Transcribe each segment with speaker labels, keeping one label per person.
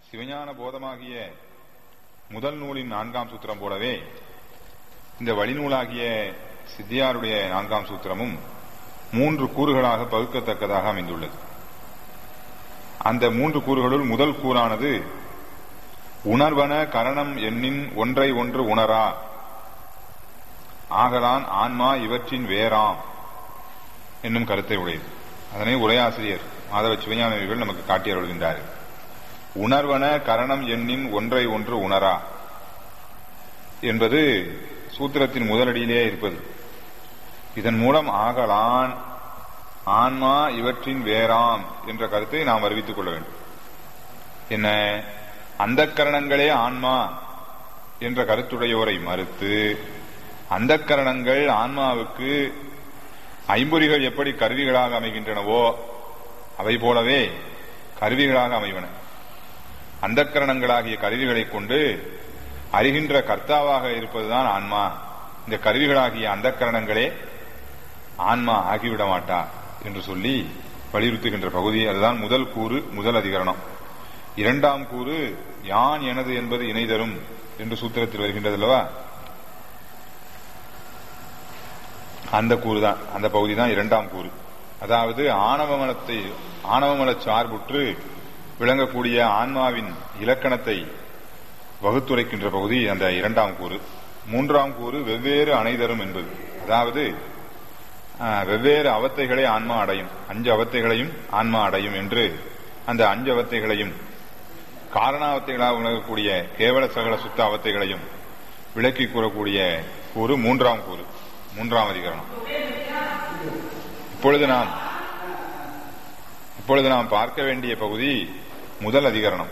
Speaker 1: சிவஞான போதமாகிய முதல் நூலின் நான்காம் சூத்திரம் போலவே இந்த வழிநூலாகிய சித்தியாருடைய நான்காம் சூத்திரமும் மூன்று கூறுகளாக பகுக்கத்தக்கதாக அமைந்துள்ளது அந்த மூன்று கூறுகளுள் முதல் கூறானது உணர்வன கரணம் எண்ணின் ஒன்றை ஒன்று உணரா ஆகலான் ஆன்மா இவற்றின் வேறாம் என்னும் கருத்தை உடையது அதனை உரையாசிரியர் மாதவ சிவஞானவர்கள் நமக்கு காட்டி அருள்கின்றார்கள் உணர்வன கரணம் எண்ணின் ஒன்றை ஒன்று உணரா என்பது சூத்திரத்தின் முதலடியிலே இருப்பது இதன் மூலம் ஆகலான் ஆன்மா இவற்றின் வேறாம் என்ற கருத்தை நாம் அறிவித்துக் கொள்ள வேண்டும் என்ன அந்த கரணங்களே ஆன்மா என்ற கருத்துடையோரை மறுத்து அந்த கரணங்கள் ஆன்மாவுக்கு ஐம்பொறிகள் எப்படி கருவிகளாக அமைகின்றனவோ அவை போலவே கருவிகளாக அமைவன அந்த கரணங்களாகிய கருவிகளை கொண்டு அறிகின்ற கர்த்தாவாக இருப்பதுதான் ஆன்மா இந்த கருவிகளாகிய அந்த கரணங்களே ஆன்மா ஆகிவிட மாட்டா என்று சொல்லி வலியுறுத்துகின்ற பகுதி அதுதான் முதல் கூறு முதல் அதிகரணம் இரண்டாம் கூறு யான் எனது என்பது இணை தரும் என்று சூத்திரத்தில் வருகின்றது அல்லவா அந்த கூறு தான் அந்த பகுதி தான் இரண்டாம் கூறு அதாவது ஆணவமலத்தை ஆணவமல சார்புற்று விளங்கக்கூடிய ஆன்மாவின் இலக்கணத்தை வகுத்துரைக்கின்ற பகுதி அந்த இரண்டாம் கூறு மூன்றாம் கூறு வெவ்வேறு அணைதரும் என்பது அதாவது வெவ்வேறு அவத்தைகளை ஆன்மா அடையும் அஞ்சு அவத்தைகளையும் ஆன்மா அடையும் என்று அந்த அஞ்சு அவத்தைகளையும் காரணாவத்தைகளாக உணரக்கூடிய கேவல சகல சுத்த அவத்தைகளையும் விளக்கி கூறக்கூடிய கூறு மூன்றாம் கூறு மூன்றாம் அதிகரணம் இப்பொழுது நாம் இப்பொழுது நாம் பார்க்க வேண்டிய பகுதி முதல் அதிகரணம்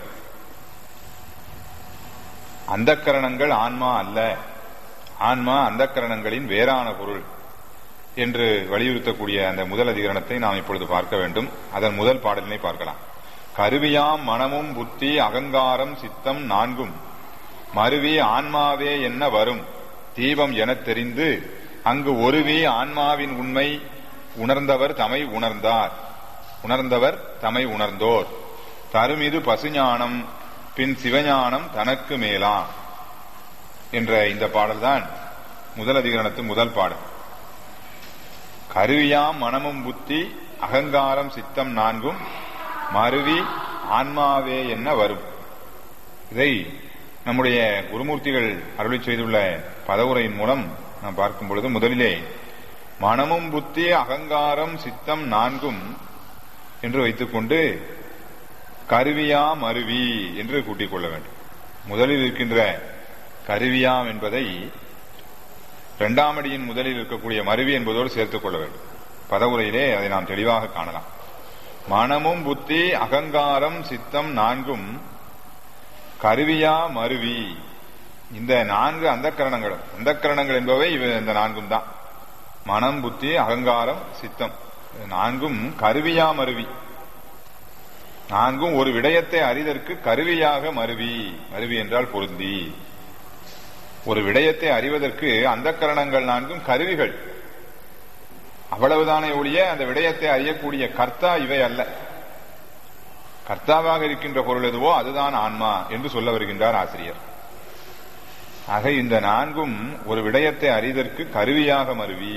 Speaker 1: அந்த கரணங்கள் ஆன்மா அல்ல ஆன்மா அந்த கரணங்களின் வேறான பொருள் என்று வலியுறுத்தக்கூடிய அந்த முதல் அதிகரணத்தை நாம் இப்பொழுது பார்க்க வேண்டும் அதன் முதல் பாடலினை பார்க்கலாம் கருவியாம் மனமும் புத்தி அகங்காரம் சித்தம் நான்கும் மருவி ஆன்மாவே என்ன வரும் தீபம் எனத் தெரிந்து அங்கு ஒருவி ஆன்மாவின் உண்மை உணர்ந்தவர் தமை உணர்ந்தார் உணர்ந்தவர் தமை உணர்ந்தோர் தருமிது பசுஞானம் பின் சிவஞானம் தனக்கு மேலா என்ற இந்த பாடல்தான் முதல் அதிகரணத்து முதல் பாடல் கருவியாம் மனமும் புத்தி அகங்காரம் சித்தம் நான்கும் மருவி ஆன்மாவே என்ன வரும் இதை நம்முடைய குருமூர்த்திகள் அருளி செய்துள்ள பதவுரையின் மூலம் நாம் பார்க்கும் பொழுது முதலிலே மனமும் புத்தி அகங்காரம் சித்தம் நான்கும் என்று வைத்துக்கொண்டு கருவியாம் அருவி என்று கூட்டிக் கொள்ள வேண்டும் முதலில் இருக்கின்ற கருவியாம் என்பதை இரண்டாம் அடியின் முதலில் இருக்கக்கூடிய மருவி என்பதோடு சேர்த்துக் கொள்ள வேண்டும் பதவுரையிலே அதை நாம் தெளிவாக காணலாம் மனமும் புத்தி அகங்காரம் சித்தம் நான்கும் கருவியா மருவி இந்த நான்கு அந்த கரணங்கள் அந்த கரணங்கள் என்பவை இந்த நான்கும் தான் மனம் புத்தி அகங்காரம் சித்தம் நான்கும் கருவியா மருவி நான்கும் ஒரு விடயத்தை அறிதற்கு கருவியாக மருவி மருவி என்றால் பொருந்தி ஒரு விடயத்தை அறிவதற்கு அந்த கரணங்கள் நான்கும் கருவிகள் அவ்வளவுதானே ஒழிய அந்த விடயத்தை அறியக்கூடிய கர்த்தா இவை அல்ல கர்த்தாவாக இருக்கின்ற பொருள் எதுவோ அதுதான் ஆன்மா என்று சொல்ல வருகின்றார் ஆசிரியர் ஆக இந்த நான்கும் ஒரு விடயத்தை அறிதற்கு கருவியாக மருவி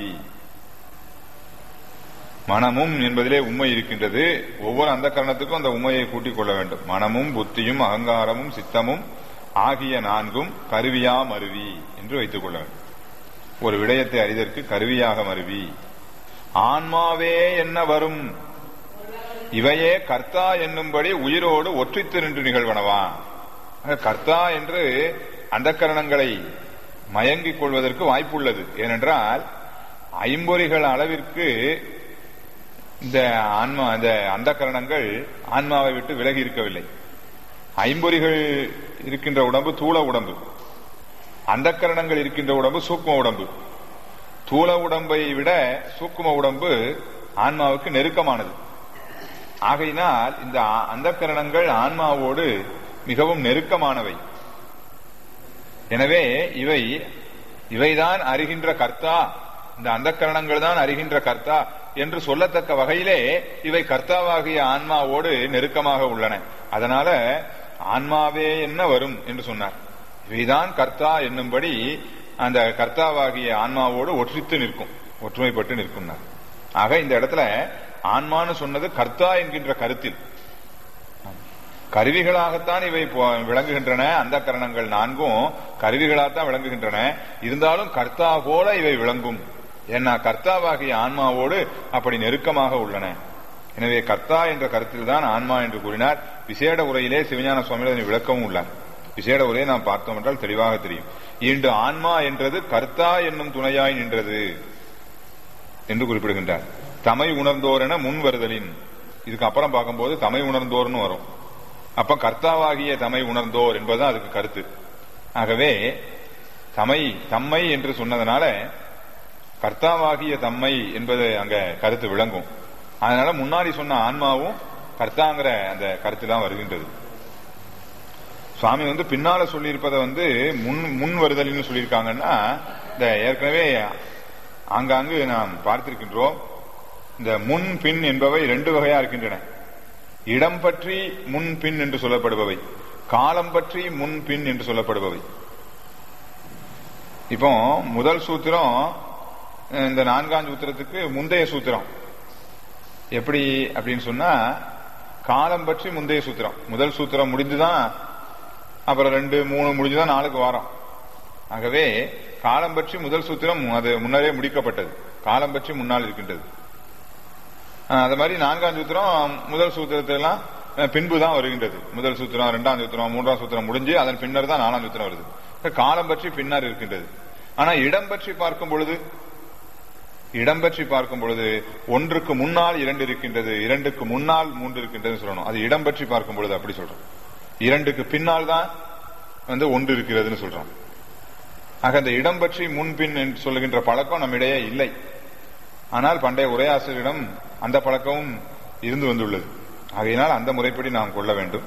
Speaker 1: மனமும் என்பதிலே உண்மை இருக்கின்றது ஒவ்வொரு அந்த கரணத்துக்கும் அந்த உண்மையை கூட்டிக் கொள்ள வேண்டும் மனமும் புத்தியும் அகங்காரமும் சித்தமும் ஆகிய நான்கும் கருவியா மருவி என்று வைத்துக் கொள்ள வேண்டும் ஒரு விடயத்தை அறிதற்கு கருவியாக மருவி ஆன்மாவே என்ன வரும் இவையே கர்த்தா என்னும்படி உயிரோடு ஒற்றித்து நின்று நிகழ்வனவா கர்த்தா என்று அந்த கரணங்களை மயங்கிக் கொள்வதற்கு வாய்ப்புள்ளது ஏனென்றால் ஐம்பொறிகள் அளவிற்கு இந்த ஆன்மா இந்த அந்த கரணங்கள் ஆன்மாவை விட்டு விலகி இருக்கவில்லை ஐம்பொறிகள் இருக்கின்ற உடம்பு தூள உடம்பு அந்த கரணங்கள் இருக்கின்ற உடம்பு சூக்ம உடம்பு தூள உடம்பை விட சூக்கும உடம்பு ஆன்மாவுக்கு நெருக்கமானது ஆகையினால் இந்த அந்த கரணங்கள் ஆன்மாவோடு மிகவும் நெருக்கமானவை எனவே இவை இவைதான் அறிகின்ற கர்த்தா இந்த அந்த கரணங்கள் தான் அறிகின்ற கர்த்தா என்று சொல்லத்தக்க வகையிலே இவை கர்த்தாவாகிய ஆன்மாவோடு நெருக்கமாக உள்ளன அதனால ஆன்மாவே என்ன வரும் என்று சொன்னார் இவைதான் கர்த்தா என்னும்படி அந்த கர்த்தாவாகிய ஆன்மாவோடு ஒற்றித்து நிற்கும் ஒற்றுமைப்பட்டு நிற்கும் ஆக இந்த இடத்துல ஆன்மான்னு சொன்னது கர்த்தா என்கின்ற கருத்தில் கருவிகளாகத்தான் இவை விளங்குகின்றன அந்த கரணங்கள் நான்கும் கருவிகளாகத்தான் விளங்குகின்றன இருந்தாலும் கர்த்தா போல இவை விளங்கும் ஏன்னா கர்த்தாவாகிய ஆன்மாவோடு அப்படி நெருக்கமாக உள்ளன எனவே கர்த்தா என்ற கருத்தில் தான் ஆன்மா என்று கூறினார் விசேட உரையிலே சிவஞான சுவாமிகள் விளக்கவும் உள்ளார் விசேட உரையை நாம் பார்த்தோம் என்றால் தெளிவாக தெரியும் இன்று ஆன்மா என்றது கர்த்தா என்னும் துணையாய் நின்றது என்று குறிப்பிடுகின்றார் தமை உணர்ந்தோர் என முன் வருதலின் இதுக்கு அப்புறம் பார்க்கும்போது தமை உணர்ந்தோர்னு வரும் அப்ப கர்த்தாவாகிய தமை உணர்ந்தோர் என்பதுதான் அதுக்கு கருத்து ஆகவே தமை தம்மை என்று சொன்னதுனால கர்த்தாவாகிய தம்மை என்பது அங்க கருத்து விளங்கும் அதனால முன்னாடி சொன்ன ஆன்மாவும் கர்த்தாங்கிற அந்த கருத்து தான் வருகின்றது சுவாமி வந்து பின்னால சொல்லியிருப்பதை வந்து முன் முன் வருதல்னு சொல்லியிருக்காங்கன்னா இந்த ஏற்கனவே ஆங்காங்கு நாம் பார்த்திருக்கின்றோம் இந்த முன் பின் என்பவை ரெண்டு வகையா இருக்கின்றன இடம் பற்றி முன் பின் என்று சொல்லப்படுபவை காலம் பற்றி முன் பின் என்று சொல்லப்படுபவை இப்போ முதல் சூத்திரம் இந்த நான்காம் சூத்திரத்துக்கு முந்தைய சூத்திரம் எப்படி அப்படின்னு சொன்னா காலம் பற்றி முந்தைய சூத்திரம் முதல் சூத்திரம் முடிந்துதான் அப்புறம் ரெண்டு மூணு முடிஞ்சுதான் நாளுக்கு வாரம் ஆகவே காலம் பற்றி முதல் சூத்திரம் அது முன்னரே முடிக்கப்பட்டது காலம் பற்றி முன்னால் இருக்கின்றது அது மாதிரி நான்காம் சூத்திரம் முதல் சூத்திரத்திலாம் பின்பு தான் வருகின்றது முதல் சூத்திரம் இரண்டாம் சூத்திரம் மூன்றாம் சூத்திரம் முடிஞ்சு அதன் பின்னர் தான் நாலாம் சூத்திரம் வருது காலம் பற்றி பின்னர் இருக்கின்றது ஆனா இடம் பற்றி பார்க்கும் பொழுது இடம் பற்றி பார்க்கும் பொழுது ஒன்றுக்கு முன்னால் இரண்டு இருக்கின்றது இரண்டுக்கு முன்னால் மூன்று இருக்கின்றது சொல்லணும் அது இடம் பற்றி பார்க்கும் பொழுது அப்படி சொல்றோம் இரண்டுக்கு பின்னால் தான் வந்து ஒன்று இருக்கிறதுன்னு சொல்றோம் ஆக அந்த இடம் பற்றி முன்பின் என்று சொல்லுகின்ற பழக்கம் நம்மிடையே இல்லை ஆனால் பண்டைய உரையாசிரியரிடம் அந்த பழக்கமும் இருந்து வந்துள்ளது ஆகையினால் அந்த முறைப்படி நாம் கொள்ள வேண்டும்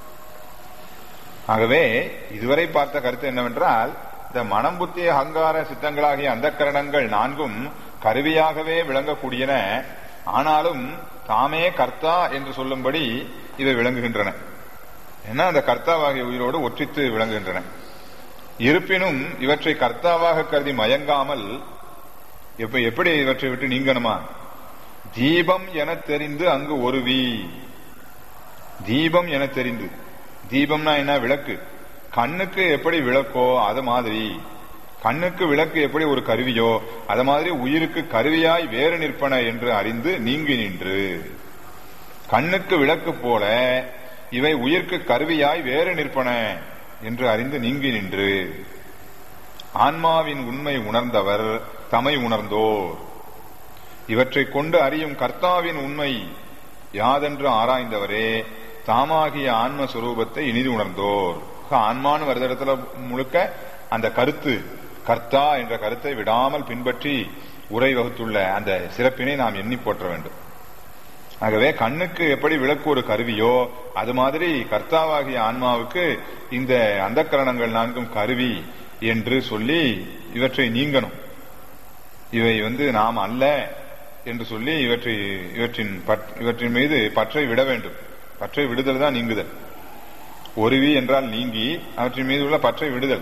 Speaker 1: ஆகவே இதுவரை பார்த்த கருத்து என்னவென்றால் இந்த மனம் புத்தி அகங்கார சித்தங்களாகிய அந்த கரணங்கள் நான்கும் கருவியாகவே விளங்கக்கூடியன ஆனாலும் தாமே கர்த்தா என்று சொல்லும்படி இவை விளங்குகின்றன ஏன்னா அந்த கர்த்தாவாகிய உயிரோடு ஒற்றித்து விளங்குகின்றன இருப்பினும் இவற்றை கர்த்தாவாக கருதி மயங்காமல் இப்ப எப்படி இவற்றை விட்டு நீங்கணுமா தீபம் என தெரிந்து அங்கு ஒருவி தீபம் என தெரிந்து தீபம்னா என்ன விளக்கு கண்ணுக்கு எப்படி விளக்கோ அது மாதிரி கண்ணுக்கு விளக்கு எப்படி ஒரு கருவியோ அது மாதிரி உயிருக்கு கருவியாய் வேறு நிற்பன என்று அறிந்து நீங்கி நின்று கண்ணுக்கு விளக்கு போல இவை உயிர்க்கு கருவியாய் வேறு நிற்பன என்று அறிந்து நீங்கி நின்று ஆன்மாவின் உண்மை உணர்ந்தவர் தமை உணர்ந்தோர் இவற்றை கொண்டு அறியும் கர்த்தாவின் உண்மை யாதென்று ஆராய்ந்தவரே தாமாகிய ஆன்ம சுரூபத்தை இனிது உணர்ந்தோர் ஆன்மான்னு வருத இடத்துல முழுக்க அந்த கருத்து கர்த்தா என்ற கருத்தை விடாமல் பின்பற்றி உரை வகுத்துள்ள அந்த சிறப்பினை நாம் எண்ணி போற்ற வேண்டும் ஆகவே கண்ணுக்கு எப்படி விளக்கு ஒரு கருவியோ அது மாதிரி கர்த்தாவாகிய ஆன்மாவுக்கு இந்த அந்த கரணங்கள் நான்கும் கருவி என்று சொல்லி இவற்றை நீங்கணும் இவை வந்து நாம் அல்ல என்று சொல்லி இவற்றை இவற்றின் இவற்றின் மீது பற்றை விட வேண்டும் பற்றை விடுதல் தான் நீங்குதல் ஒருவி என்றால் நீங்கி அவற்றின் மீது உள்ள பற்றை விடுதல்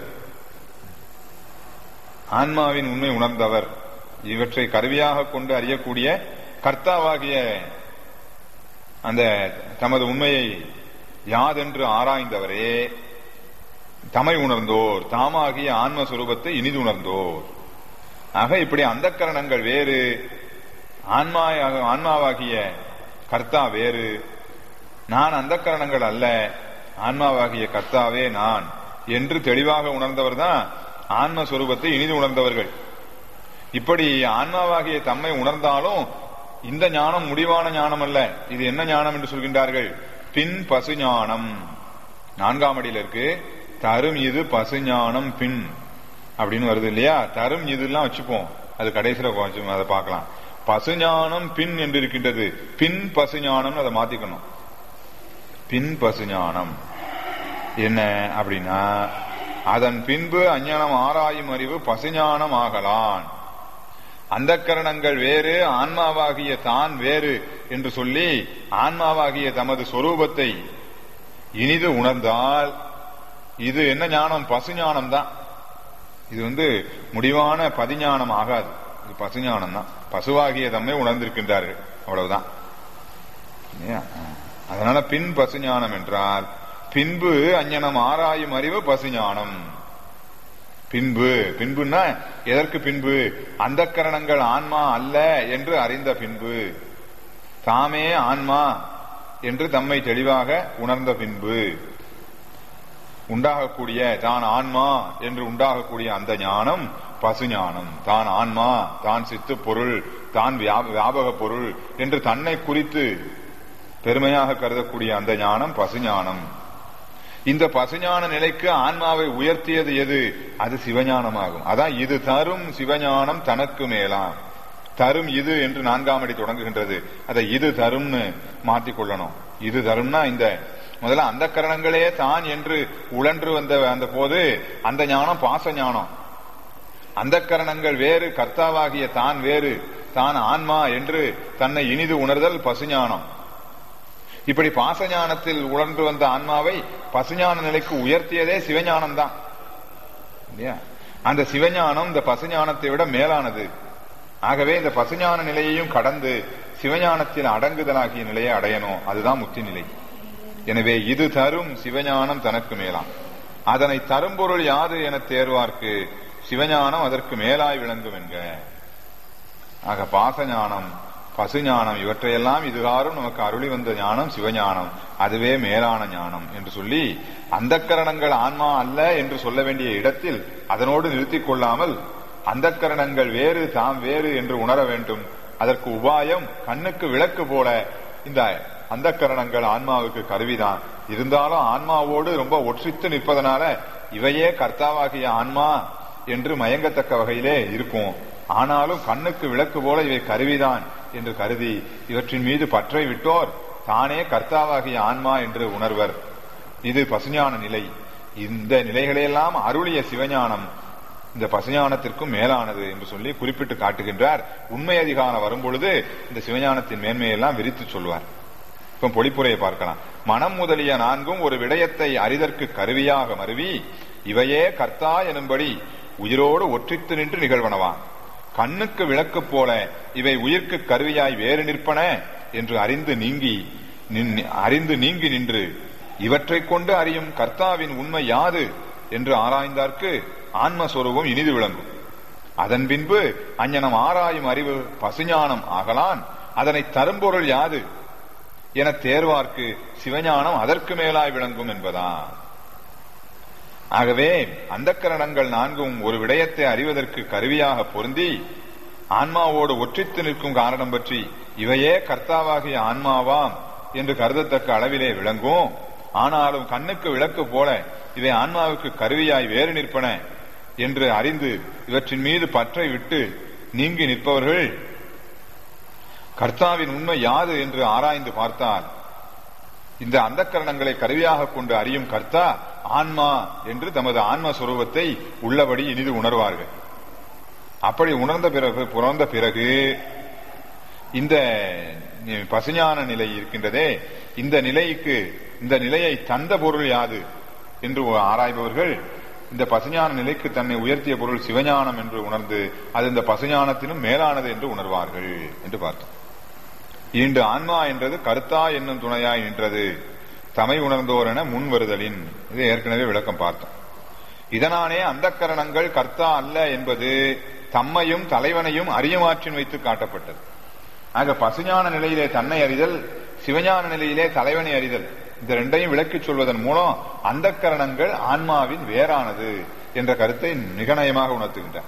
Speaker 1: ஆன்மாவின் உண்மை உணர்ந்தவர் இவற்றை கருவியாக கொண்டு அறியக்கூடிய கர்த்தாவாகிய அந்த தமது உண்மையை யாதென்று ஆராய்ந்தவரே தமை உணர்ந்தோர் தாமாகிய ஆன்மஸ்வரூபத்தை இனிது உணர்ந்தோர் ஆக இப்படி அந்த கரணங்கள் வேறு ஆன்மா ஆன்மாவாகிய கர்த்தா வேறு நான் அந்த கரணங்கள் அல்ல ஆன்மாவாகிய கர்த்தாவே நான் என்று தெளிவாக உணர்ந்தவர் தான் ஆன்மஸ்வரூபத்தை இனிது உணர்ந்தவர்கள் இப்படி ஆன்மாவாகிய தம்மை உணர்ந்தாலும் இந்த ஞானம் முடிவான ஞானம் அல்ல இது என்ன ஞானம் என்று சொல்கின்றார்கள் பின் பசு ஞானம் நான்காம் அடியில இருக்கு தரும் இது பசு ஞானம் பின் அப்படின்னு வருது இல்லையா தரும் இதுலாம் வச்சுப்போம் அது கடைசியில அதை பார்க்கலாம் பசுஞானம் பின் என்று இருக்கின்றது பின் பசுஞானம் அதை மாத்திக்கணும் பின் பசுஞானம் என்ன அப்படின்னா அதன் பின்பு அஞ்ஞானம் ஆராயும் அறிவு பசுஞானம் ஆகலான் அந்த கரணங்கள் வேறு ஆன்மாவாகிய தான் வேறு என்று சொல்லி ஆன்மாவாகிய தமது சொரூபத்தை இனிது உணர்ந்தால் இது என்ன ஞானம் பசு ஞானம் தான் இது வந்து முடிவான பதிஞானம் ஆகாது இது பசுஞானம் தான் பசுவாகிய தம்மை உணர்ந்திருக்கின்றார்கள் அவ்வளவுதான் இல்லையா? அதனால பின் பசுஞானம் என்றால் பின்பு அஞ்ஞனம் ஆராயும் அறிவு பசுஞானம் பின்பு பின்புன்னா எதற்கு பின்பு அந்த கரணங்கள் ஆன்மா அல்ல என்று அறிந்த பின்பு தாமே ஆன்மா என்று தம்மை தெளிவாக உணர்ந்த பின்பு உண்டாகக்கூடிய தான் ஆன்மா என்று உண்டாகக்கூடிய அந்த ஞானம் பசு ஞானம் தான் ஆன்மா தான் சித்து பொருள் தான் வியா- வியாபக பொருள் என்று தன்னை குறித்து பெருமையாக கருதக்கூடிய அந்த ஞானம் பசு ஞானம் இந்த பசுஞான நிலைக்கு ஆன்மாவை உயர்த்தியது எது அது சிவஞானமாகும் அதான் இது தரும் சிவஞானம் தனக்கு மேலாம் தரும் இது என்று நான்காம் அடி தொடங்குகின்றது அதை இது தரும்னு மாற்றிக் கொள்ளணும் இது தரும்னா இந்த முதல்ல அந்த கரணங்களே தான் என்று உழன்று வந்த அந்த போது அந்த ஞானம் பாச ஞானம் அந்த கரணங்கள் வேறு கர்த்தாவாகிய தான் வேறு தான் ஆன்மா என்று தன்னை இனிது உணர்தல் பசுஞானம் இப்படி பாசஞானத்தில் உணர்ந்து வந்த ஆன்மாவை பசுஞான நிலைக்கு உயர்த்தியதே சிவஞானம் தான் இல்லையா அந்த சிவஞானம் இந்த பசுஞானத்தை விட மேலானது ஆகவே இந்த பசுஞான நிலையையும் கடந்து சிவஞானத்தில் அடங்குதலாகிய நிலையை அடையணும் அதுதான் முக்தி நிலை எனவே இது தரும் சிவஞானம் தனக்கு மேலாம் அதனை தரும் பொருள் யாது என தேர்வார்க்கு சிவஞானம் அதற்கு மேலாய் விளங்கும் என்க ஆக பாசஞானம் பசுஞானம் இவற்றையெல்லாம் இதுகாரும் நமக்கு அருளி வந்த ஞானம் சிவஞானம் அதுவே மேலான ஞானம் என்று சொல்லி அந்த கரணங்கள் ஆன்மா அல்ல என்று சொல்ல வேண்டிய இடத்தில் அதனோடு நிறுத்திக் கொள்ளாமல் அந்த கரணங்கள் வேறு தாம் வேறு என்று உணர வேண்டும் அதற்கு உபாயம் கண்ணுக்கு விளக்கு போல இந்த அந்த கரணங்கள் ஆன்மாவுக்கு கருவிதான் இருந்தாலும் ஆன்மாவோடு ரொம்ப ஒற்றித்து நிற்பதனால இவையே கர்த்தாவாகிய ஆன்மா என்று மயங்கத்தக்க வகையிலே இருக்கும் ஆனாலும் கண்ணுக்கு விளக்கு போல இவை கருவிதான் என்று கருதி இவற்றின் மீது பற்றை விட்டோர் தானே கர்த்தாவாகிய ஆன்மா என்று உணர்வர் இது பசுஞான நிலை இந்த நிலைகளையெல்லாம் அருளிய சிவஞானம் இந்த பசுஞானத்திற்கும் மேலானது என்று சொல்லி குறிப்பிட்டு காட்டுகின்றார் உண்மை அதிகாரம் வரும்பொழுது இந்த சிவஞானத்தின் மேன்மையெல்லாம் விரித்து சொல்வார் இப்ப பொழிப்புரையை பார்க்கலாம் மனம் முதலிய நான்கும் ஒரு விடயத்தை அறிதற்கு கருவியாக மருவி இவையே கர்த்தா எனும்படி உயிரோடு ஒற்றித்து நின்று நிகழ்வனவான் கண்ணுக்கு விளக்கு போல இவை உயிர்க்கு கருவியாய் வேறு நிற்பன என்று அறிந்து நீங்கி நின்- அறிந்து நீங்கி நின்று இவற்றைக் கொண்டு அறியும் கர்த்தாவின் உண்மை யாது என்று ஆராய்ந்தார்க்கு ஆன்மஸ்வரூபம் இனிது விளங்கும் அதன் பின்பு அஞ்ஞனம் ஆராயும் அறிவு பசுஞானம் ஆகலான் அதனை தரும்பொருள் யாது என தேர்வார்க்கு சிவஞானம் அதற்கு மேலாய் விளங்கும் என்பதான் ஆகவே அந்த கரணங்கள் நான்கும் ஒரு விடயத்தை அறிவதற்கு கருவியாக பொருந்தி ஆன்மாவோடு ஒற்றித்து நிற்கும் காரணம் பற்றி இவையே கர்த்தாவாகிய ஆன்மாவாம் என்று கருதத்தக்க அளவிலே விளங்கும் ஆனாலும் கண்ணுக்கு விளக்கு போல இவை ஆன்மாவுக்கு கருவியாய் வேறு நிற்பன என்று அறிந்து இவற்றின் மீது பற்றை விட்டு நீங்கி நிற்பவர்கள் கர்த்தாவின் உண்மை யாது என்று ஆராய்ந்து பார்த்தால் இந்த அந்த கரணங்களை கருவியாக கொண்டு அறியும் கர்த்தா ஆன்மா என்று தமது ஆன்ம சுரூபத்தை உள்ளபடி இனிது உணர்வார்கள் அப்படி உணர்ந்த பிறகு புணர்ந்த பிறகு இந்த பசுஞான நிலை இருக்கின்றதே இந்த நிலைக்கு இந்த நிலையை தந்த பொருள் யாது என்று ஆராய்பவர்கள் இந்த பசுஞான நிலைக்கு தன்னை உயர்த்திய பொருள் சிவஞானம் என்று உணர்ந்து அது இந்த பசுஞானத்தினும் மேலானது என்று உணர்வார்கள் என்று பார்த்தோம் ஈண்டு ஆன்மா என்றது கருத்தா என்னும் துணையாய் நின்றது தமை உணர்ந்தோர் என முன் வருதலின் இது ஏற்கனவே விளக்கம் பார்த்தோம் இதனானே அந்த கரணங்கள் கர்த்தா அல்ல என்பது தம்மையும் தலைவனையும் அறியமாற்றின் வைத்து காட்டப்பட்டது ஆக பசுஞான நிலையிலே தன்னை அறிதல் சிவஞான நிலையிலே தலைவனை அறிதல் இந்த ரெண்டையும் விளக்கிச் சொல்வதன் மூலம் அந்த கரணங்கள் ஆன்மாவின் வேறானது என்ற கருத்தை மிக நயமாக உணர்த்துகின்றார்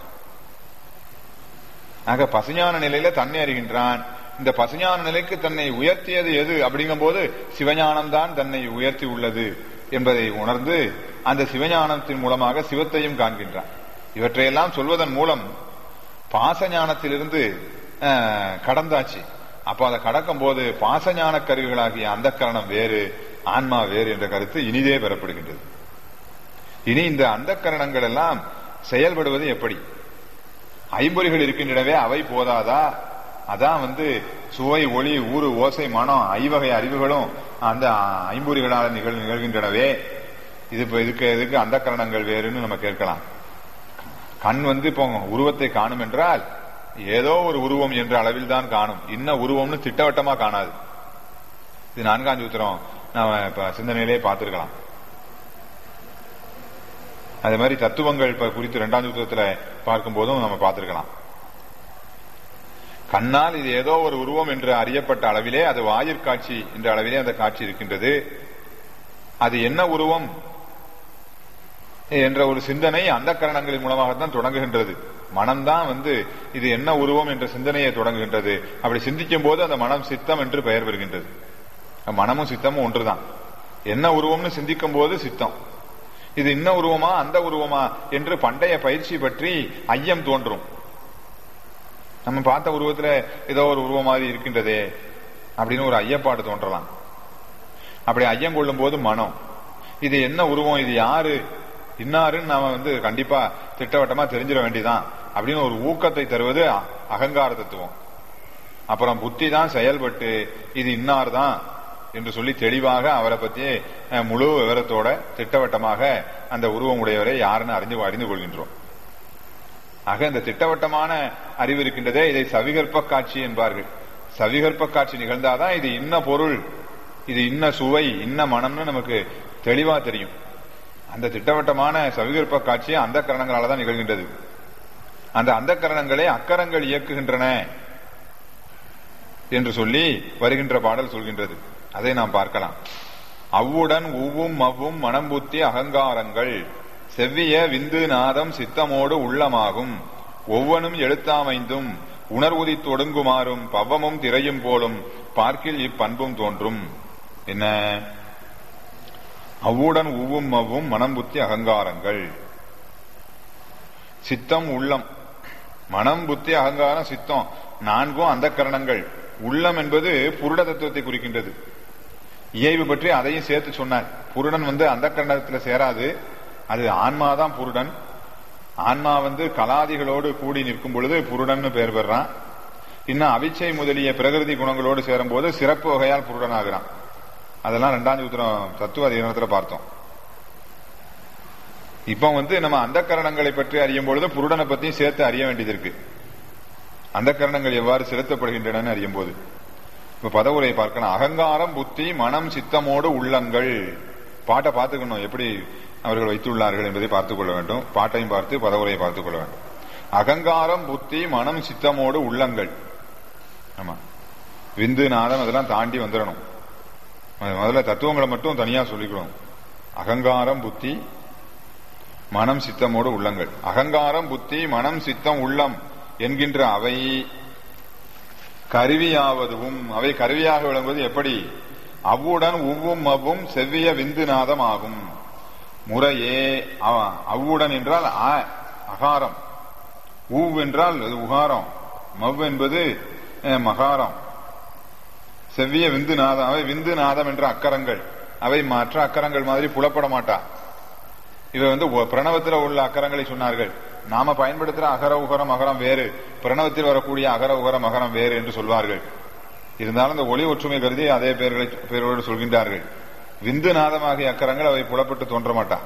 Speaker 1: ஆக பசுஞான நிலையில தன்னை அறிகின்றான் இந்த பசுஞான நிலைக்கு தன்னை உயர்த்தியது எது அப்படிங்கும் போது சிவஞானம் தான் தன்னை உயர்த்தி உள்ளது என்பதை உணர்ந்து அந்த சிவஞானத்தின் மூலமாக சிவத்தையும் காண்கின்றான் இவற்றையெல்லாம் சொல்வதன் மூலம் பாசஞானத்திலிருந்து அஹ், கடந்தாச்சு அப்ப அதை கடக்கும் போது பாசஞான கருவிகளாகிய அந்த கரணம் வேறு ஆன்மா வேறு என்ற கருத்து இனிதே பெறப்படுகின்றது இனி இந்த அந்த கரணங்கள் எல்லாம் செயல்படுவது எப்படி ஐம்பொறிகள் இருக்கின்றனவே அவை போதாதா அதான் வந்து சுவை ஒளி ஊறு ஓசை மனம் ஐவகை அறிவுகளும் அந்த ஐம்பொறிகளால் நிகழ் நிகழ்கின்றனவே இது இப்ப இதுக்கு இதுக்கு அந்த கரணங்கள் வேறுன்னு நம்ம கேட்கலாம் கண் வந்து இப்போ உருவத்தை காணும் என்றால் ஏதோ ஒரு உருவம் என்ற அளவில் தான் காணும் இன்ன உருவம்னு திட்டவட்டமா காணாது இது நான்காம் சூத்திரம் நாம இப்ப சிந்தனையிலே பார்த்திருக்கலாம் அதே மாதிரி தத்துவங்கள் இப்ப குறித்து இரண்டாம் சூத்திரத்துல பார்க்கும் போதும் நம்ம பார்த்திருக்கலாம் கண்ணால் இது ஏதோ ஒரு உருவம் என்று அறியப்பட்ட அளவிலே அது வாயிற்காட்சி என்ற அளவிலே அந்த காட்சி இருக்கின்றது அது என்ன உருவம் என்ற ஒரு சிந்தனை அந்த கரணங்களின் மூலமாகத்தான் தொடங்குகின்றது மனம்தான் வந்து இது என்ன உருவம் என்ற சிந்தனையை தொடங்குகின்றது அப்படி சிந்திக்கும் போது அந்த மனம் சித்தம் என்று பெயர் பெறுகின்றது மனமும் சித்தமும் ஒன்றுதான் என்ன உருவம்னு சிந்திக்கும் போது சித்தம் இது இன்ன உருவமா அந்த உருவமா என்று பண்டைய பயிற்சி பற்றி ஐயம் தோன்றும் நம்ம பார்த்த உருவத்துல ஏதோ ஒரு உருவம் மாதிரி இருக்கின்றதே அப்படின்னு ஒரு ஐயப்பாடு தோன்றலாம் அப்படி ஐயம் கொள்ளும் போது மனம் இது என்ன உருவம் இது யாரு இன்னாருன்னு நாம வந்து கண்டிப்பா திட்டவட்டமா தெரிஞ்சிட வேண்டியதான் அப்படின்னு ஒரு ஊக்கத்தை தருவது அகங்கார தத்துவம் அப்புறம் புத்தி தான் செயல்பட்டு இது இன்னார் தான் என்று சொல்லி தெளிவாக அவரை பத்தி முழு விவரத்தோட திட்டவட்டமாக அந்த உருவம் உடையவரை யாருன்னு அறிந்து அறிந்து கொள்கின்றோம் ஆக இந்த திட்டவட்டமான அறிவு இருக்கின்றதே இதை சவிகற்ப காட்சி என்பார்கள் சவிகற்ப காட்சி நிகழ்ந்தாதான் இது இன்ன பொருள் இது இன்ன சுவை இன்ன மனம்னு நமக்கு தெளிவா தெரியும் அந்த திட்டவட்டமான சவிகற்ப காட்சி அந்த கரணங்களால தான் நிகழ்கின்றது அந்த அந்த கரணங்களை அக்கரங்கள் இயக்குகின்றன என்று சொல்லி வருகின்ற பாடல் சொல்கின்றது அதை நாம் பார்க்கலாம் அவ்வுடன் உவ்வும் மவ்வும் மனம்புத்தி அகங்காரங்கள் செவ்விய விந்து நாதம் சித்தமோடு உள்ளமாகும் ஒவ்வொன்றும் எழுத்தாமைந்தும் உணர்வுதி தொடுங்குமாறும் பவ்வமும் திரையும் போலும் பார்க்கில் இப்பண்பும் தோன்றும் என்ன அவ்வுடன் உவ்வும் மவ்வும் மனம் புத்தி அகங்காரங்கள் சித்தம் உள்ளம் மனம் புத்தி அகங்காரம் சித்தம் நான்கும் அந்த கரணங்கள் உள்ளம் என்பது புருட தத்துவத்தை குறிக்கின்றது இயல்பு பற்றி அதையும் சேர்த்து சொன்னார் புருடன் வந்து அந்த கரணத்துல சேராது அது ஆன்மாதான் புருடன் ஆன்மா வந்து கலாதிகளோடு கூடி நிற்கும் பொழுது புருடன்னு பெயர் பெறான் இன்னும் அவிச்சை முதலிய பிரகிருதி குணங்களோடு சேரும் போது சிறப்பு வகையால் புருடன் ஆகிறான் அதெல்லாம் ரெண்டாம் சூத்திரம் தத்துவ அதிகாரத்துல பார்த்தோம் இப்ப வந்து நம்ம அந்த கரணங்களை பற்றி அறியும் பொழுது புருடனை பத்தியும் சேர்த்து அறிய வேண்டியது இருக்கு அந்த கரணங்கள் எவ்வாறு செலுத்தப்படுகின்றன அறியும் போது இப்ப பதவுரை பார்க்கணும் அகங்காரம் புத்தி மனம் சித்தமோடு உள்ளங்கள் பாட்டை பார்த்துக்கணும் எப்படி அவர்கள் வைத்துள்ளார்கள் என்பதை பார்த்துக் கொள்ள வேண்டும் பாட்டையும் பார்த்து பதவுரையை பார்த்துக் கொள்ள வேண்டும் அகங்காரம் புத்தி மனம் சித்தமோடு உள்ளங்கள் ஆமா விந்து நாதம் அதெல்லாம் தாண்டி வந்துடணும் முதல்ல தத்துவங்களை மட்டும் தனியா சொல்லிக்கணும் அகங்காரம் புத்தி மனம் சித்தமோடு உள்ளங்கள் அகங்காரம் புத்தி மனம் சித்தம் உள்ளம் என்கின்ற அவை கருவியாவதும் அவை கருவியாக விளங்குவது எப்படி அவ்வுடன் உவ்வும் அவ்வும் செவ்விய விந்துநாதம் ஆகும் முறையே அவ்வுடன் என்றால் அகாரம் ஊவ் என்றால் அது உகாரம் மவ் என்பது மகாரம் செவ்விய விந்து நாதம் அவை விந்து நாதம் என்ற அக்கரங்கள் அவை மற்ற அக்கரங்கள் மாதிரி புலப்பட மாட்டா இவை வந்து பிரணவத்தில் உள்ள அக்கரங்களை சொன்னார்கள் நாம பயன்படுத்துற அகர உகரம் அகரம் வேறு பிரணவத்தில் வரக்கூடிய அகர உகரம் அகரம் வேறு என்று சொல்வார்கள் இருந்தாலும் இந்த ஒளி ஒற்றுமை கருதி அதே பெயர்களை பெயரோடு சொல்கின்றார்கள் விந்து நாதமாகிய அக்கரங்கள் அவை புலப்பட்டு தோன்ற மாட்டா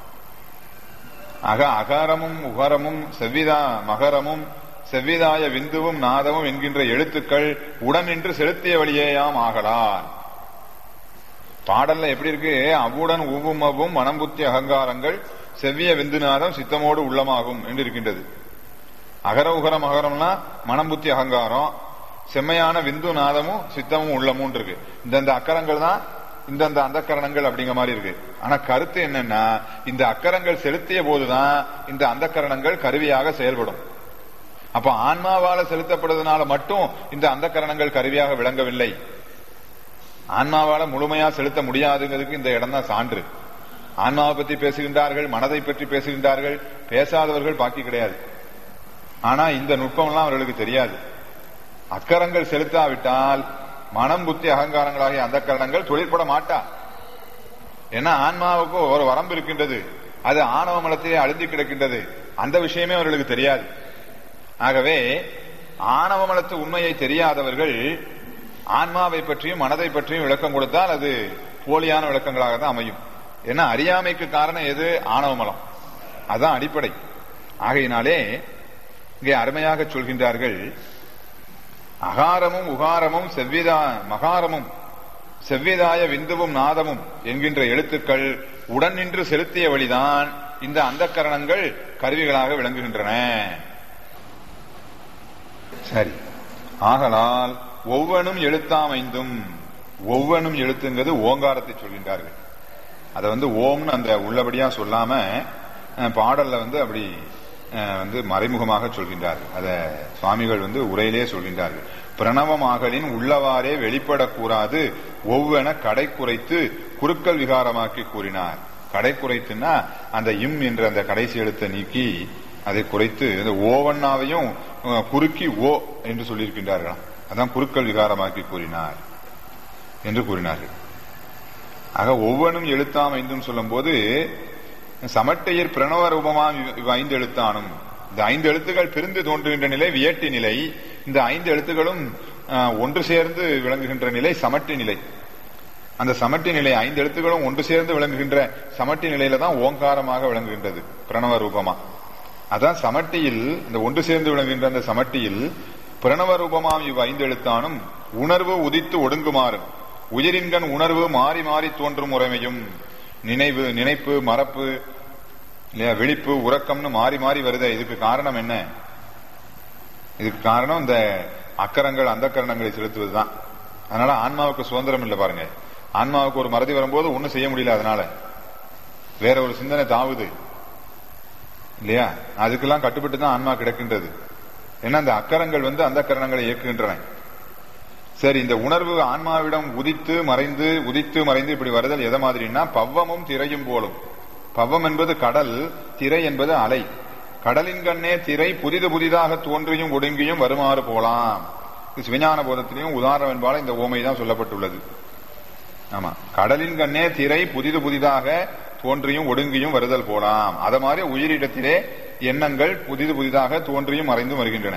Speaker 1: அக அகாரமும் உகரமும் செவ்விதா மகரமும் செவ்விதாய விந்துவும் நாதமும் என்கின்ற எழுத்துக்கள் உடனின்று செலுத்திய வழியேயாம் ஆகலான் பாடல்ல எப்படி இருக்கு அவ்வுடன் உவ்வும் அவ்வும் மனம்புத்தி அகங்காரங்கள் செவ்விய விந்துநாதம் சித்தமோடு உள்ளமாகும் என்று இருக்கின்றது அகர உகரம் அகரம்னா மனம்புத்தி அகங்காரம் செம்மையான விந்து நாதமும் சித்தமும் உள்ளமும் இருக்கு இந்தந்த அக்கரங்கள் தான் இந்தந்த அந்த கரணங்கள் அப்படிங்கிற மாதிரி இருக்கு ஆனா கருத்து என்னன்னா இந்த அக்கரங்கள் செலுத்திய போதுதான் இந்த அந்த கரணங்கள் கருவியாக செயல்படும் அப்ப ஆன்மாவால செலுத்தப்படுறதுனால மட்டும் இந்த அந்த கரணங்கள் கருவியாக விளங்கவில்லை ஆன்மாவால முழுமையா செலுத்த முடியாதுங்கிறதுக்கு இந்த இடம் தான் சான்று ஆன்மாவை பத்தி பேசுகின்றார்கள் மனதை பற்றி பேசுகின்றார்கள் பேசாதவர்கள் பாக்கி கிடையாது ஆனா இந்த நுட்பம்லாம் அவர்களுக்கு தெரியாது அக்கரங்கள் செலுத்தாவிட்டால் மனம் புத்தி அகங்காரங்களாகிய அந்த கரணங்கள் தொழிற்பட மாட்டா ஏன்னா ஆன்மாவுக்கு ஒரு வரம்பு இருக்கின்றது அது ஆணவ மலத்திலே அழுந்தி கிடக்கின்றது அந்த விஷயமே அவர்களுக்கு தெரியாது ஆகவே ஆணவமலத்து உண்மையை தெரியாதவர்கள் ஆன்மாவை பற்றியும் மனதை பற்றியும் விளக்கம் கொடுத்தால் அது போலியான விளக்கங்களாக தான் அமையும் ஏன்னா அறியாமைக்கு காரணம் எது ஆணவமலம் அதான் அடிப்படை ஆகையினாலே இங்கே அருமையாக சொல்கின்றார்கள் அகாரமும் உகாரமும் செவ்விதா மகாரமும் செவ்விதாய விந்துவும் நாதமும் என்கின்ற எழுத்துக்கள் உடன் நின்று செலுத்திய வழிதான் இந்த அந்த கரணங்கள் கருவிகளாக விளங்குகின்றன சரி ஆகலால் ஒவ்வொன்றும் எழுத்தாமைந்தும் ஒவ்வொன்றும் எழுத்துங்கிறது ஓங்காரத்தை சொல்கின்றார்கள் அதை வந்து ஓம்னு அந்த உள்ளபடியா சொல்லாம அஹ், பாடல்ல வந்து அப்படி அஹ், வந்து மறைமுகமாக சொல்கின்றார்கள் அத சுவாமிகள் வந்து உரையிலே சொல்கின்றார்கள் பிரணவமாகலின் உள்ளவாறே வெளிப்படக்கூடாது ஒவ்வென கடை குறைத்து குறுக்கல் விகாரமாக்கி கூறினார் கடை குறைத்துன்னா அந்த இம் என்ற அந்த கடைசி எழுத்தை நீக்கி அதை குறைத்து இந்த ஓவண்ணாவையும் அஹ், குறுக்கி ஓ என்று சொல்லியிருக்கின்றார்களாம் அதான் குறுக்கல் விகாரமாக்கி கூறினார் என்று கூறினார்கள் ஆக ஒவ்வொன்றும் எழுத்தாம் ஐந்தும் சொல்லும் போது சமட்டையர் பிரணவ ரூபமாம் இவ் இவ் ஐந்து எழுத்தானும் இந்த ஐந்து எழுத்துக்கள் பிரிந்து தோன்றுகின்ற நிலை வியட்டி நிலை இந்த ஐந்து எழுத்துக்களும் அஹ், ஒன்று சேர்ந்து விளங்குகின்ற நிலை சமட்டி நிலை அந்த சமட்டி நிலை ஐந்து எழுத்துக்களும் ஒன்று சேர்ந்து விளங்குகின்ற சமட்டி நிலையில தான் ஓங்காரமாக விளங்குகின்றது பிரணவ ரூபமா அதான் சமட்டியில் இந்த ஒன்று சேர்ந்து விளங்குகின்ற அந்த சமட்டியில் பிரணவ ரூபமாம் இவ் ஐந்து எழுத்தானும் உணர்வு உதித்து ஒடுங்குமாறும் உயிரின்கண் உணர்வு மாறி மாறி தோன்றும் முறைமையும் நினைவு நினைப்பு மறப்பு இல்லையா விழிப்பு உறக்கம்னு மாறி மாறி வருதே இதுக்கு காரணம் என்ன இதுக்கு காரணம் இந்த அக்கரங்கள் அந்த கரணங்களை செலுத்துவதுதான் அதனால ஆன்மாவுக்கு சுதந்திரம் இல்லை பாருங்க ஆன்மாவுக்கு ஒரு மறதி வரும்போது ஒண்ணும் செய்ய முடியல அதனால வேற ஒரு சிந்தனை தாவுது இல்லையா அதுக்கெல்லாம் கட்டுப்பட்டு தான் ஆன்மா கிடக்கின்றது ஏன்னா அந்த அக்கரங்கள் வந்து அந்த கரணங்களை இயக்குகின்றன சரி இந்த உணர்வு ஆன்மாவிடம் உதித்து மறைந்து உதித்து மறைந்து இப்படி வருதல் எதை மாதிரின்னா பவ்வமும் திரையும் போலும் பவ்வம் என்பது கடல் திரை என்பது அலை கடலின் கண்ணே திரை புதிது புதிதாக தோன்றியும் ஒடுங்கியும் வருமாறு போலாம் இது சிவஞான போதத்திலையும் உதாரணம் என்பால இந்த ஓமை தான் சொல்லப்பட்டுள்ளது ஆமா கடலின் கண்ணே திரை புதிது புதிதாக தோன்றியும் ஒடுங்கியும் வருதல் போலாம் அத மாதிரி உயிரிடத்திலே எண்ணங்கள் புதிது புதிதாக தோன்றியும் மறைந்தும் வருகின்றன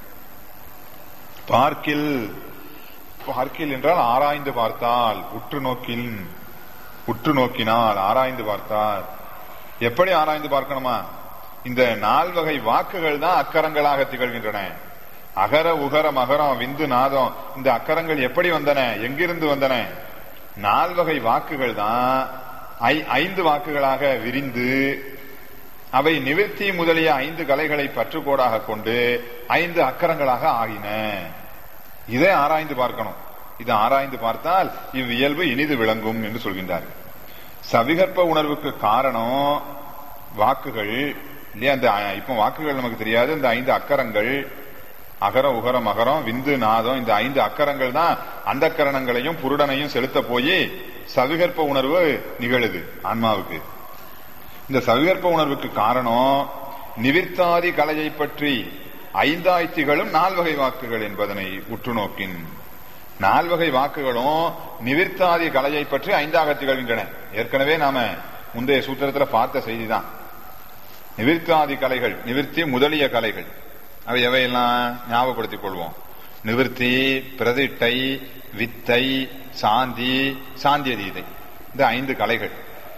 Speaker 1: பார்க்கில் பார்க்கில் என்றால் ஆராய்ந்து பார்த்தால் உற்று நோக்கில் உற்று நோக்கினால் ஆராய்ந்து பார்த்தால் எப்படி ஆராய்ந்து பார்க்கணுமா இந்த நால்வகை வாக்குகள் தான் அக்கரங்களாக திகழ்கின்றன அகர உகர மகரம் விந்து நாதம் இந்த அக்கரங்கள் எப்படி வந்தன எங்கிருந்து வந்தன நால்வகை வாக்குகள் தான் ஐ- ஐந்து வாக்குகளாக விரிந்து அவை நிவர்த்தி முதலிய ஐந்து கலைகளை பற்றுக்கோடாக கொண்டு ஐந்து அக்கரங்களாக ஆகின இதை ஆராய்ந்து பார்க்கணும் இதை ஆராய்ந்து பார்த்தால் இவ்வியல்பு இனிது விளங்கும் என்று சொல்கின்றார்கள் சவிகற்ப உணர்வுக்கு காரணம் வாக்குகள் இல்லையா அந்த அ- இப்ப வாக்குகள் நமக்கு தெரியாது இந்த ஐந்து அக்கரங்கள் அகரம் உகரம் மகரம் விந்து நாதம் இந்த ஐந்து அக்கரங்கள் தான் அந்த கரணங்களையும் புருடனையும் செலுத்த போய் சவிகற்ப உணர்வு நிகழுது ஆன்மாவுக்கு இந்த சவிகற்ப உணர்வுக்கு காரணம் நிவிர்த்தாதி கலையை பற்றி ஐந்தாய்த்திகளும் நால்வகை வாக்குகள் என்பதனை உற்று நோக்கின் நால்வகை வாக்குகளும் நிவிர்த்தாதி கலையை பற்றி ஐந்தாக திகழ்கின்றன ஏற்கனவே நாம முந்தைய சூத்திரத்துல பார்த்த செய்திதான் நிவிர்த்தாதி கலைகள் நிவிர்த்தி முதலிய கலைகள் அவை எவையெல்லாம் ஞாபகப்படுத்திக் கொள்வோம் நிவிர்த்தி பிரதிட்டை வித்தை சாந்தி சாந்தியதீதை இந்த ஐந்து கலைகள்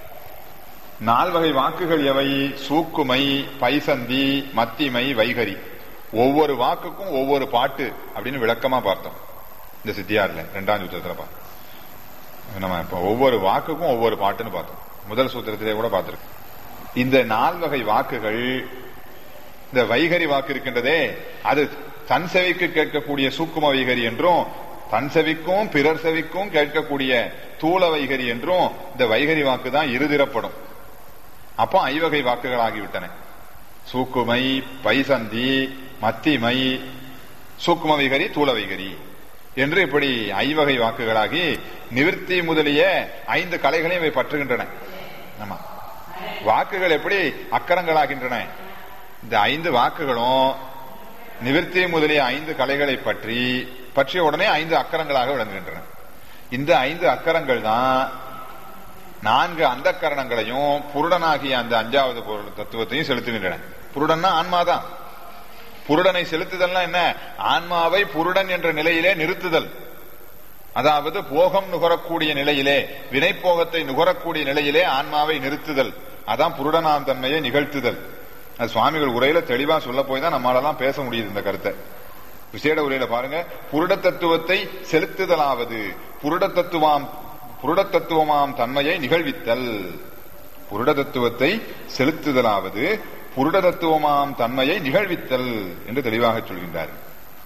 Speaker 1: நால்வகை வாக்குகள் எவை சூக்குமை பைசந்தி மத்திமை வைகரி ஒவ்வொரு வாக்குக்கும் ஒவ்வொரு பாட்டு அப்படின்னு விளக்கமா பார்த்தோம் இந்த சித்தியார்ல ரெண்டாம் சூத்திரத்துல பார்த்தோம் நம்ம இப்ப ஒவ்வொரு வாக்குக்கும் ஒவ்வொரு பாட்டுன்னு பார்த்தோம் முதல் சூத்திரத்திலே கூட பார்த்திருக்கோம் இந்த நால்வகை வாக்குகள் இந்த வைகரி வாக்கு இருக்கின்றதே அது தன் செவிக்கு கேட்கக்கூடிய சூக்கும வைகரி என்றும் தன் செவிக்கும் பிறர் செவிக்கும் கேட்கக்கூடிய தூள வைகரி என்றும் இந்த வைகரி வாக்கு தான் இருதிரப்படும் அப்போ ஐவகை வாக்குகள் ஆகிவிட்டன சூக்குமை பைசந்தி மத்திமை சூக்கும வைகரி தூள வைகரி என்று இப்படி ஐவகை வாக்குகளாகி நிவிர்த்தி முதலிய ஐந்து கலைகளையும் இவை பற்றுகின்றன ஆமா வாக்குகள் எப்படி அக்கரங்களாகின்றன இந்த ஐந்து வாக்குகளும் நிவிர்த்தி முதலிய ஐந்து கலைகளை பற்றி பற்றிய உடனே ஐந்து அக்கரங்களாக விளங்குகின்றன இந்த ஐந்து அக்கரங்கள் தான் நான்கு அந்த கரணங்களையும் புருடனாகிய அந்த அஞ்சாவது பொருள் தத்துவத்தையும் செலுத்துகின்றன புருடன்னா ஆன்மாதான் புருடனை செலுத்துதல்னா என்ன ஆன்மாவை புருடன் என்ற நிலையிலே நிறுத்துதல் அதாவது போகம் நுகரக்கூடிய நிலையிலே வினைப்போகத்தை நுகரக்கூடிய நிலையிலே ஆன்மாவை நிறுத்துதல் அதான் புருடனாம் தன்மையை நிகழ்த்துதல் அது சுவாமிகள் உரையில தெளிவா சொல்ல போய் தான் நம்மளாலாம் பேச முடியுது இந்த கருத்தை விசேட உரையில பாருங்க புருட தத்துவத்தை செலுத்துதலாவது புருட தத்துவாம் புருட தத்துவமாம் தன்மையை நிகழ்வித்தல் புருட தத்துவத்தை செலுத்துதலாவது புருட தத்துவமாம் தன்மையை நிகழ்வித்தல் என்று தெளிவாக சொல்கின்றார்கள்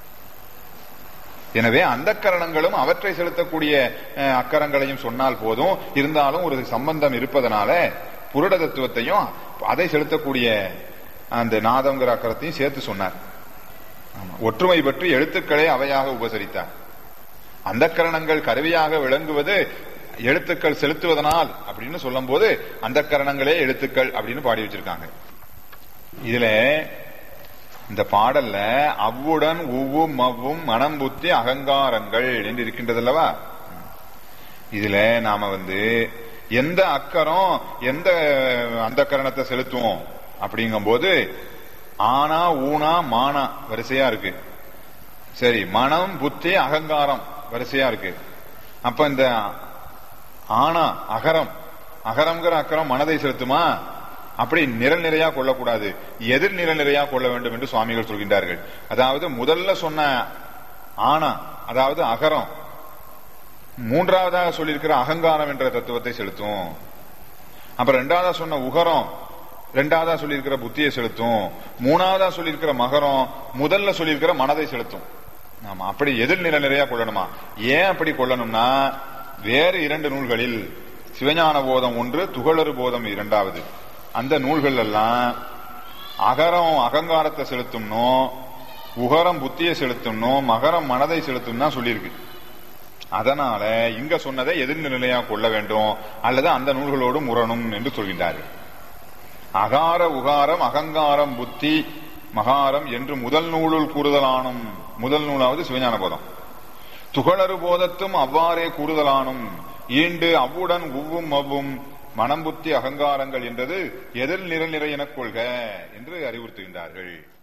Speaker 1: எனவே அந்த கரணங்களும் அவற்றை செலுத்தக்கூடிய அஹ், அக்கரங்களையும் சொன்னால் போதும் இருந்தாலும் ஒரு சம்பந்தம் இருப்பதனால புருட தத்துவத்தையும் அதை செலுத்தக்கூடிய அந்த நாதங்கிற அக்கரத்தையும் சேர்த்து சொன்னார் ஆமா. ஒற்றுமை பற்றி எழுத்துக்களை அவையாக உபசரித்தார் அந்த கரணங்கள் கருவியாக விளங்குவது எழுத்துக்கள் செலுத்துவதனால் அப்படின்னு சொல்லும் போது அந்த கரணங்களே எழுத்துக்கள் அப்படின்னு பாடி வச்சிருக்காங்க இதுல இந்த பாடல்ல அவ்வுடன் உவ்வும் மவ்வும் மனம் புத்தி அகங்காரங்கள் என்று இருக்கின்றது அல்லவா இதுல நாம வந்து எந்த அக்கரம் எந்த அந்த கரணத்தை செலுத்துவோம் அப்படிங்கும்போது ஆனா ஊனா மானா வரிசையா இருக்கு சரி மனம் புத்தி அகங்காரம் வரிசையா இருக்கு அப்ப இந்த ஆனா அகரம் அகரம்ங்கிற அக்கரம் மனதை செலுத்துமா அப்படி நிரல் நிறையா கொள்ளக்கூடாது எதிர் நிரல் நிறையா கொள்ள வேண்டும் என்று சுவாமிகள் சொல்கின்றார்கள் அதாவது முதல்ல சொன்ன ஆனா அதாவது அகரம் மூன்றாவதாக சொல்லியிருக்கிற அகங்காரம் என்ற தத்துவத்தை செலுத்தும் அப்புறம் ரெண்டாவதா சொன்ன உகரம் ரெண்டாவதா சொல்லியிருக்கிற புத்தியை செலுத்தும் மூணாவதா சொல்லியிருக்கிற மகரம் முதல்ல சொல்லியிருக்கிற மனதை செலுத்தும் ஆமா அப்படி எதிர் நிலை நிறைய கொள்ளணுமா ஏன் அப்படி கொள்ளணும்னா வேறு இரண்டு நூல்களில் சிவஞான போதம் ஒன்று துகளறு போதம் இரண்டாவது அந்த நூல்கள் எல்லாம் அகரம் அகங்காரத்தை செலுத்தும்னோ உகரம் புத்தியை செலுத்தும்னோ மகரம் மனதை செலுத்தும் தான் சொல்லியிருக்கு அதனால இங்க சொன்னதை எதிர்நிலையா கொள்ள வேண்டும் அல்லது அந்த நூல்களோடு முரணும் என்று சொல்கின்றார்கள் அகார உகாரம் அகங்காரம் புத்தி மகாரம் என்று முதல் நூலுள் கூறுதலானும் முதல் நூலாவது சிவஞான போதம் துகளறு போதத்தும் அவ்வாறே கூறுதலானும் ஈண்டு அவ்வுடன் உவ்வும் அவ்வும் மனம் புத்தி அகங்காரங்கள் என்றது எதிர் நிரல் நிறை எனக் கொள்க என்று அறிவுறுத்துகின்றார்கள்